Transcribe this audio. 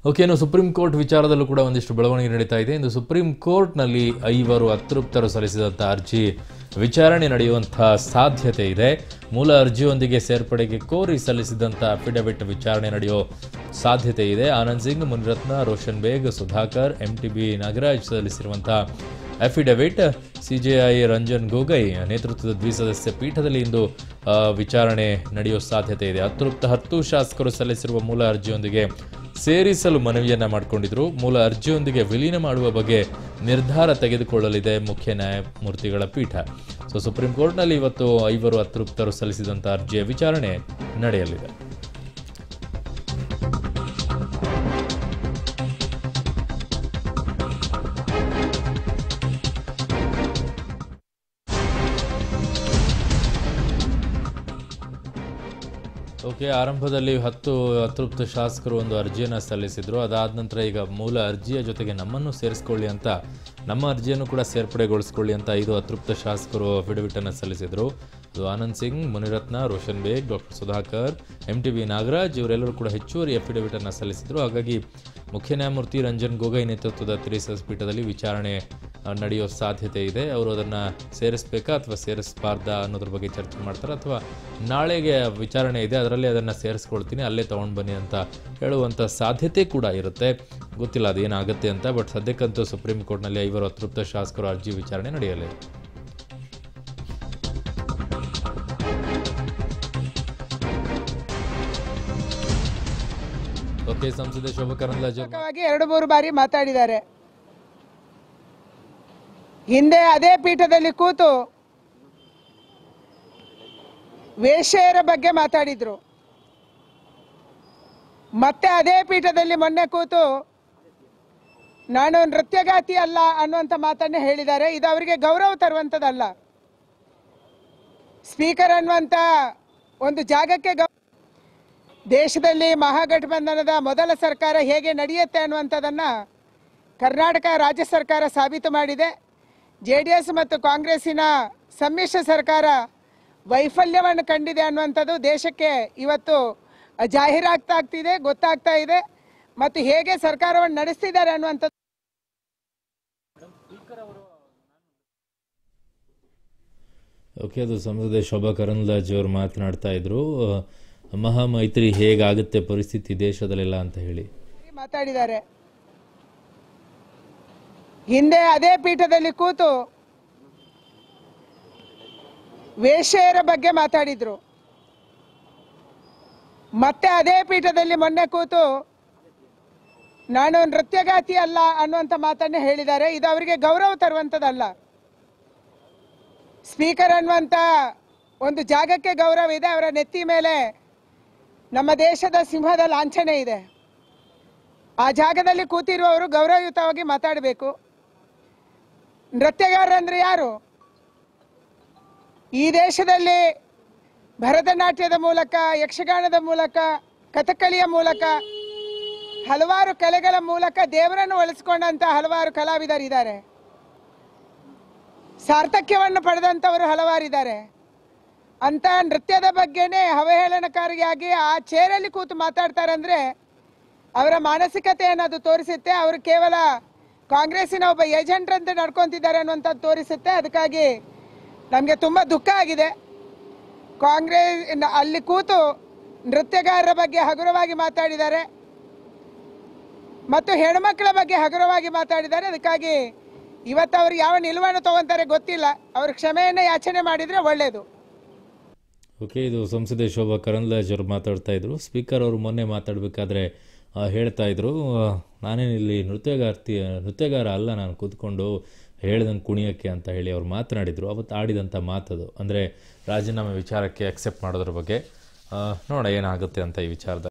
okay ಇನ್ನು supreme court ವಿಚಾರದಲ್ಲೂ ಕೂಡ ಒಂದಿಷ್ಟು ಬೆಳವಣಿಗೆ ನಡೀತಾ ಇದೆ ಇಂದು ಸುಪ್ರೀಂ ಕೋರ್ಟ್ನಲ್ಲಿ ಐವರು ಅತೃಪ್ತರು ಸಲ್ಲಿಸಿದಂಥ ಅರ್ಜಿ ವಿಚಾರಣೆ ನಡೆಯುವಂತಹ ಸಾಧ್ಯತೆ ಇದೆ ಮೂಲ ಅರ್ಜಿಯೊಂದಿಗೆ ಸೇರ್ಪಡೆಗೆ ಕೋರಿ ಸಲ್ಲಿಸಿದಂಥ ಅಫಿಡವಿಟ್ ವಿಚಾರಣೆ ನಡೆಯೋ ಸಾಧ್ಯತೆ ಇದೆ Anand Singh Munirathna Roshan Baig Sudhakar M T B Nagaraj ಸಲ್ಲಿಸಿರುವಂತಹ ಅಫಿಡವಿಟ್ ಸಿಜೆಐ ರಂಜನ್ ಗೊಗೈ ನೇತೃತ್ವದ ದ್ವಿಸದಸ್ಯ ಪೀಠದಲ್ಲಿ ಇಂದು ಆ, ವಿಚಾರಣೆ ನಡೆಯುವ ಸಾಧ್ಯತೆ ಇದೆ ಅತೃಪ್ತ ಹತ್ತು ಶಾಸಕರು ಸಲ್ಲಿಸಿರುವ ಮೂಲ ಅರ್ಜಿಯೊಂದಿಗೆ ಸೇರಿಸಲು ಮನವಿಯನ್ನ ಮಾಡಿಕೊಂಡಿದ್ರು ಮೂಲ ಅರ್ಜಿಯೊಂದಿಗೆ ವಿಲೀನ ಮಾಡುವ ಬಗ್ಗೆ ನಿರ್ಧಾರ ತೆಗೆದುಕೊಳ್ಳಲಿದೆ ಮುಖ್ಯ ನ್ಯಾಯಮೂರ್ತಿಗಳ ಪೀಠ ಸೊ ಸುಪ್ರೀಂ ಕೋರ್ಟ್ನಲ್ಲಿ ಇವತ್ತು ಐವರು ಅತೃಪ್ತರು ಸಲ್ಲಿಸಿದಂಥ ಅರ್ಜಿಯ ವಿಚಾರಣೆ ನಡೆಯಲಿದೆ ಓಕೆ ಆರಂಭದಲ್ಲಿ ಹತ್ತು ಅತೃಪ್ತ ಶಾಸಕರು ಒಂದು ಅರ್ಜಿಯನ್ನು ಸಲ್ಲಿಸಿದ್ರು ಅದಾದ ನಂತರ ಈಗ ಮೂಲ ಅರ್ಜಿಯ ಜೊತೆಗೆ ನಮ್ಮನ್ನು ಸೇರಿಸ್ಕೊಳ್ಳಿ ಅಂತ ನಮ್ಮ ಅರ್ಜಿಯನ್ನು ಕೂಡ ಸೇರ್ಪಡೆಗೊಳಿಸ್ಕೊಳ್ಳಿ ಅಂತ ಐದು ಅತೃಪ್ತ ಶಾಸಕರು ಅಫಿಡವಿಟ್ ಅನ್ನು ಸಲ್ಲಿಸಿದ್ರು ಅದು Anand Singh Munirathna Roshan Baig doctor Sudhakar M T B Nagaraj ಇವರೆಲ್ಲರೂ ಕೂಡ ಹೆಚ್ಚುವರಿ ಅಫಿಡವಿಟ್ ಅನ್ನು ಸಲ್ಲಿಸಿದ್ರು ಹಾಗಾಗಿ ಮುಖ್ಯ ನ್ಯಾಯಮೂರ್ತಿ ರಂಜನ್ ಗೊಗೈ ನೇತೃತ್ವದ ತ್ರಿಸಸ್ ಪೀಠದಲ್ಲಿ ವಿಚಾರಣೆ ಆ, ನಡೆಯೋ ಸಾಧ್ಯತೆ ಇದೆ ಅವರು ಅದನ್ನು ಸೇರಿಸ್ಬೇಕಾ ಅಥವಾ ಸೇರಿಸಬಾರ್ದಾ ಅನ್ನೋದ್ರ ಬಗ್ಗೆ ಚರ್ಚೆ ಮಾಡ್ತಾರೆ ಅಥವಾ ನಾಳೆಗೆ ವಿಚಾರಣೆ ಇದೆ ಅದರಲ್ಲಿ ಅದನ್ನು ಸೇರಿಸ್ಕೊಳ್ತೀನಿ ಅಲ್ಲೇ ತೊಗೊಂಡು ಬನ್ನಿ ಅಂತ ಹೇಳುವಂಥ ಸಾಧ್ಯತೆ ಕೂಡ ಇರುತ್ತೆ ಗೊತ್ತಿಲ್ಲ ಅದು ಏನಾಗುತ್ತೆ ಅಂತ ಬಟ್ ಸದ್ಯಕ್ಕಂತೂ ಸುಪ್ರೀಂ ಕೋರ್ಟ್ನಲ್ಲಿ ಐವರು ಅತೃಪ್ತ ಶಾಸಕರು ಅರ್ಜಿ ವಿಚಾರಣೆ ನಡೆಯಲಿದೆ ಓಕೆ ಸಂಸದೆ ಶೋಭಾ ಕರಂದ್ಲಾಜೆ ಅವರು ವಾಗಿ ಎರಡು ಮೂರು ಬಾರಿ ಮಾತಾಡಿದ್ದಾರೆ ಹಿಂದೆ ಅದೇ ಪೀಠದಲ್ಲಿ ಕೂತು ವೇಶ್ಯೆಯರ ಬಗ್ಗೆ ಮಾತಾಡಿದ್ರು ಮತ್ತೆ ಅದೇ ಪೀಠದಲ್ಲಿ ಮೊನ್ನೆ ಕೂತು ನಾನು ನೃತ್ಯಗಾತಿ ಅಲ್ಲ ಅನ್ನುವಂಥ ಮಾತನ್ನೇ ಹೇಳಿದ್ದಾರೆ ಇದು ಅವರಿಗೆ ಗೌರವ ತರುವಂಥದ್ದಲ್ಲ ಸ್ಪೀಕರ್ ಅನ್ನುವಂಥ ಒಂದು ಜಾಗಕ್ಕೆ ಗೌ ದೇಶದಲ್ಲಿ ಮಹಾಗಠಬಂಧನದ ಮೊದಲ ಸರ್ಕಾರ ಹೇಗೆ ನಡೆಯುತ್ತೆ ಅನ್ನುವಂಥದ್ದನ್ನು ಕರ್ನಾಟಕ ರಾಜ್ಯ ಸರ್ಕಾರ ಸಾಬೀತು ಮಾಡಿದೆ ಜೆ ಡಿ ಎಸ್ ಮತ್ತು ಕಾಂಗ್ರೆಸ್ಸಿನ ಸಮ್ಮಿಶ್ರ ಸರ್ಕಾರ ವೈಫಲ್ಯವನ್ನು ಕಂಡಿದೆ ಅನ್ನುವಂಥದ್ದು ದೇಶಕ್ಕೆ ಇವತ್ತು ಜಾಹೀರಾಗ್ತಾ ಆಗ್ತಿದೆ ಗೊತ್ತಾಗ್ತಾ ಇದೆ ಮತ್ತು ಹೇಗೆ ಸರ್ಕಾರವನ್ನು ನಡೆಸ್ತಿದ್ದಾರೆ ಅನ್ನುವಂಥದ್ದು ಓಕೆ ಅದು ಸಂಸದೆ ಶೋಭಾ ಕರಂದ್ಲಾಜೆ ಅವರು ಮಾತನಾಡ್ತಾ ಇದ್ರು ಅಹ್, ಮಹಾಮೈತ್ರಿ ಹೇಗಾಗುತ್ತೆ ಪರಿಸ್ಥಿತಿ ದೇಶದಲ್ಲೆಲ್ಲ ಅಂತ ಹೇಳಿ ಮಾತಾಡಿದ್ದಾರೆ ಹಿಂದೆ ಅದೇ ಪೀಠದಲ್ಲಿ ಕೂತು ವೇಶ್ಯೆಯರ ಬಗ್ಗೆ ಮಾತಾಡಿದ್ರು ಮತ್ತೆ ಅದೇ ಪೀಠದಲ್ಲಿ ಮೊನ್ನೆ ಕೂತು ನಾನು ನೃತ್ಯಗಾತಿ ಅಲ್ಲ ಅನ್ನುವಂಥ ಮಾತನ್ನೇ ಹೇಳಿದ್ದಾರೆ ಇದು ಅವರಿಗೆ ಗೌರವ ತರುವಂಥದ್ದಲ್ಲ ಸ್ಪೀಕರ್ ಅನ್ನುವಂಥ ಒಂದು ಜಾಗಕ್ಕೆ ಗೌರವ ಇದೆ ಅವರ ನೆತ್ತಿ ಮೇಲೆ ನಮ್ಮ ದೇಶದ ಸಿಂಹದ ಲಾಂಛನೆ ಇದೆ ಆ ಜಾಗದಲ್ಲಿ ಕೂತಿರುವವರು ಗೌರವಯುತವಾಗಿ ಮಾತಾಡಬೇಕು ನೃತ್ಯಗಾರರಂದ್ರೆ ಯಾರು ಈ ದೇಶದಲ್ಲಿ ಭರತನಾಟ್ಯದ ಮೂಲಕ ಯಕ್ಷಗಾನದ ಮೂಲಕ ಕಥಕ್ಕಳಿಯ ಮೂಲಕ ಹಲವಾರು ಕಲೆಗಳ ಮೂಲಕ ದೇವರನ್ನು ಒಲಿಸ್ಕೊಂಡಂತ ಹಲವಾರು ಕಲಾವಿದರಿದ್ದಾರೆ ಸಾರ್ಥಕ್ಯವನ್ನು ಪಡೆದಂಥವರು ಹಲವಾರಿದ್ದಾರೆ ಅಂತ ನೃತ್ಯದ ಬಗ್ಗೆನೇ ಅವಹೇಳನಕಾರಿಯಾಗಿ ಆ ಚೇರಲ್ಲಿ ಕೂತು ಮಾತಾಡ್ತಾರೆ ಅಂದ್ರೆ ಅವರ ಮಾನಸಿಕತೆಯನ್ನು ಅದು ತೋರಿಸುತ್ತೆ ಅವರು ಕೇವಲ ಕಾಂಗ್ರೆಸ್ಸಿನ ಒಬ್ಬ ಏಜೆಂಟ್ರಂತೆ ನಡ್ಕೊಂತಿದ್ದಾರೆ ಅನ್ನುವಂಥದ್ದು ತೋರಿಸುತ್ತೆ ಅದಕ್ಕಾಗಿ ನಮಗೆ ತುಂಬ ದುಃಖ ಆಗಿದೆ ಕಾಂಗ್ರೆಸ್ ನ- ಅಲ್ಲಿ ಕೂತು ನೃತ್ಯಗಾರರ ಬಗ್ಗೆ ಹಗುರವಾಗಿ ಮಾತಾಡಿದ್ದಾರೆ ಮತ್ತು ಹೆಣ್ಮಕ್ಳ ಬಗ್ಗೆ ಹಗುರವಾಗಿ ಮಾತಾಡಿದ್ದಾರೆ ಅದಕ್ಕಾಗಿ ಇವತ್ತು ಅವರು ಯಾವ ನಿಲುವನ್ನು ತಗೊಂತಾರೆ ಗೊತ್ತಿಲ್ಲ ಅವರು ಕ್ಷಮೆಯನ್ನು ಯಾಚನೆ ಮಾಡಿದರೆ ಒಳ್ಳೆಯದು ಓಕೆ ಇದು ಸಂಸದೆ ಶೋಭಾ ಕರಂದ್ಲಾಜೆ ಅವರು ಮಾತಾಡ್ತಾ ಇದ್ರು ಸ್ಪೀಕರ್ ಅವರು ಮೊನ್ನೆ ಮಾತಾಡಬೇಕಾದ್ರೆ ಹೇಳ್ತಾ ಇದ್ರು ಆ, ನಾನೇನು ಇಲ್ಲಿ ನೃತ್ಯಗಾರ್ತಿ ನೃತ್ಯಗಾರ ಅಲ್ಲ ನಾನು ಕೂತ್ಕೊಂಡು ಹೇಳ್ದಂಗೆ ಕುಣಿಯೋಕ್ಕೆ ಅಂತ ಹೇಳಿ ಅವ್ರು ಮಾತನಾಡಿದರು ಅವತ್ತು ಆಡಿದಂಥ ಮಾತದು ಅಂದರೆ ರಾಜೀನಾಮೆ ವಿಚಾರಕ್ಕೆ ಅಕ್ಸೆಪ್ಟ್ ಮಾಡೋದ್ರ ಬಗ್ಗೆ ಆ, ನೋಡೋಣ ಏನಾಗುತ್ತೆ ಅಂತ ಈ ವಿಚಾರದಲ್ಲಿ